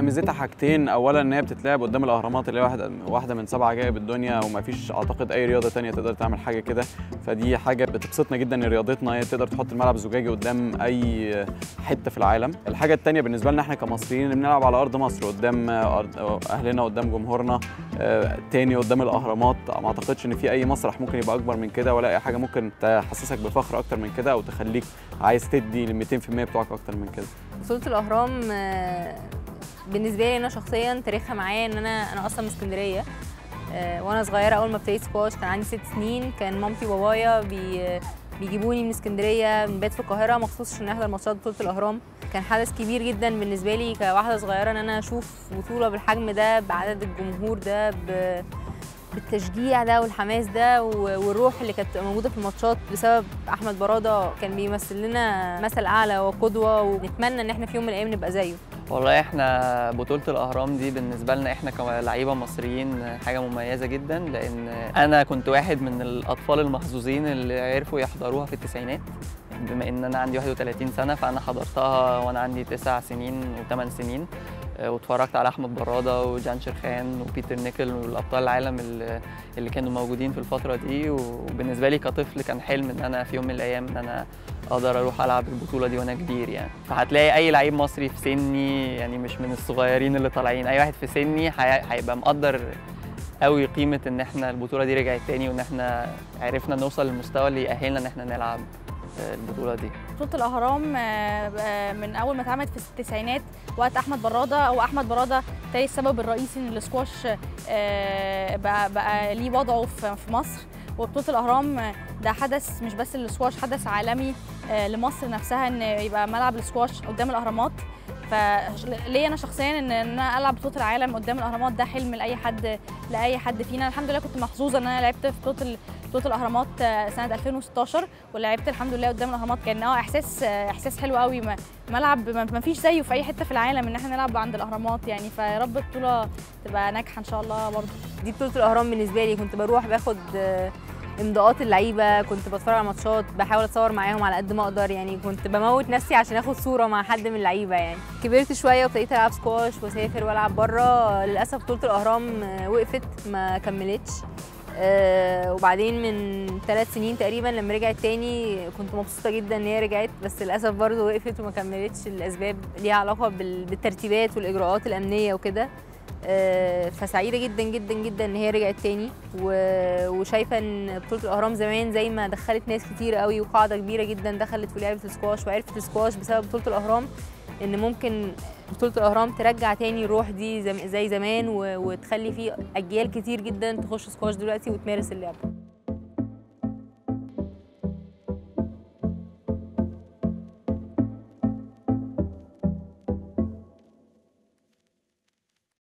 هي ميزتها حاجتين اولا ان هي بتتلعب قدام الاهرامات اللي هي واحده واحده من سبع عجائب الدنيا وما فيش اعتقد اي رياضه تانية تقدر تعمل حاجه كده فدي حاجه بتبسطنا جدا ان رياضتنا هي تقدر تحط الملعب الزجاجي قدام اي حته في العالم الحاجه التانية بالنسبه لنا احنا كمصريين ان بنلعب على ارض مصر قدام أرض اهلنا قدام جمهورنا آه، تاني قدام الاهرامات ما اعتقدش ان في اي مسرح ممكن يبقى اكبر من كده ولا اي حاجه ممكن تحسسك بفخر اكتر من كده او تخليك عايز تدي ال 200% بتوعك اكتر من كده بطولة الأهرام آه، بالنسبة لي أنا شخصيا تاريخها معايا إن أنا أنا أصلا من اسكندرية آه، وأنا صغيرة أول ما ابتديت سكواش كان عندي ست سنين كان مامتي وبابايا بي بيجيبوني من اسكندرية بنبات في القاهرة مخصوص عشان نحضر ماتشات بطولة الأهرام كان حدث كبير جدا بالنسبة لي كواحدة صغيرة إن أنا أشوف بطولة بالحجم ده بعدد الجمهور ده ب... بالتشجيع ده والحماس ده و- والروح اللي كانت موجوده في الماتشات بسبب احمد براده كان بيمثل لنا مثل اعلى وقدوه ونتمنى ان احنا في يوم من الايام نبقى زيه والله احنا بطولة الأهرام دي بالنسبة لنا احنا كلاعيبة مصريين حاجة مميزة جدا لأن أنا كنت واحد من الأطفال المحظوظين اللي عرفوا يحضروها في التسعينات بما إن أنا عندي 31 سنة فأنا حضرتها وأنا عندي 9 سنين و8 سنين آه، واتفرجت على أحمد برادة وجان شرخان وبيتر نيكل والأبطال العالم اللي اللي كانوا موجودين في الفترة دي وبالنسبة لي كطفل كان حلم إن أنا في يوم من الأيام إن أنا اقدر اروح العب البطوله دي وانا كبير يعني فهتلاقي اي لعيب مصري في سني يعني مش من الصغيرين اللي طالعين اي واحد في سني هي- هيبقى مقدر قوي قيمه ان احنا البطوله دي رجعت تاني وان احنا عرفنا نوصل للمستوى اللي يأهلنا ان احنا نلعب آه، البطوله دي بطولة الأهرام آه، آه، من أول ما اتعملت في التسعينات وقت أحمد برادة هو أحمد برادة تاني السبب الرئيسي إن السكواش آه، بقى, بقى ليه وضعه في في مصر وبطولة الأهرام آه، ده حدث مش بس السكواش حدث عالمي آه، لمصر نفسها إن يبقى ملعب السكواش قدام الأهرامات فليا انا شخصيا ان إن انا العب بطوله العالم قدام الاهرامات ده حلم لاي حد لاي حد فينا الحمد لله كنت محظوظه ان انا لعبت في بطوله بطوله الاهرامات آه، سنه 2016 ولعبت الحمد لله قدام الاهرامات كان اه احساس آه، احساس حلو قوي ما- ملعب ما ما فيش زيه في اي حته في العالم ان احنا نلعب عند الاهرامات يعني فيا رب البطوله تبقى ناجحه ان شاء الله برضه دي بطوله الاهرام بالنسبه لي كنت بروح باخد آه، امضاءات اللعيبه كنت بتفرج على ماتشات بحاول اتصور معاهم على قد ما اقدر يعني كنت بموت نفسي عشان اخد صوره مع حد من اللعيبه يعني كبرت شويه وابتديت العب سكواش واسافر والعب بره للاسف بطوله الاهرام آه، وقفت ما كملتش آه، وبعدين من ثلاث سنين تقريبا لما رجعت تاني كنت مبسوطه جدا ان هي رجعت بس للاسف برضه وقفت وما كملتش الاسباب ليها علاقه بال- بالترتيبات والاجراءات الامنيه وكده آه، فسعيده جدا جدا جدا ان هي رجعت تاني و- وشايفه ان بطوله الاهرام زمان زي ما دخلت ناس كتير قوي وقاعده كبيره جدا دخلت في لعبه السكواش وعرفت السكواش بسبب بطوله الاهرام ان ممكن بطوله الاهرام ترجع تاني الروح دي زم- زي زمان و- وتخلي في اجيال كتير جدا تخش سكواش دلوقتي وتمارس اللعبه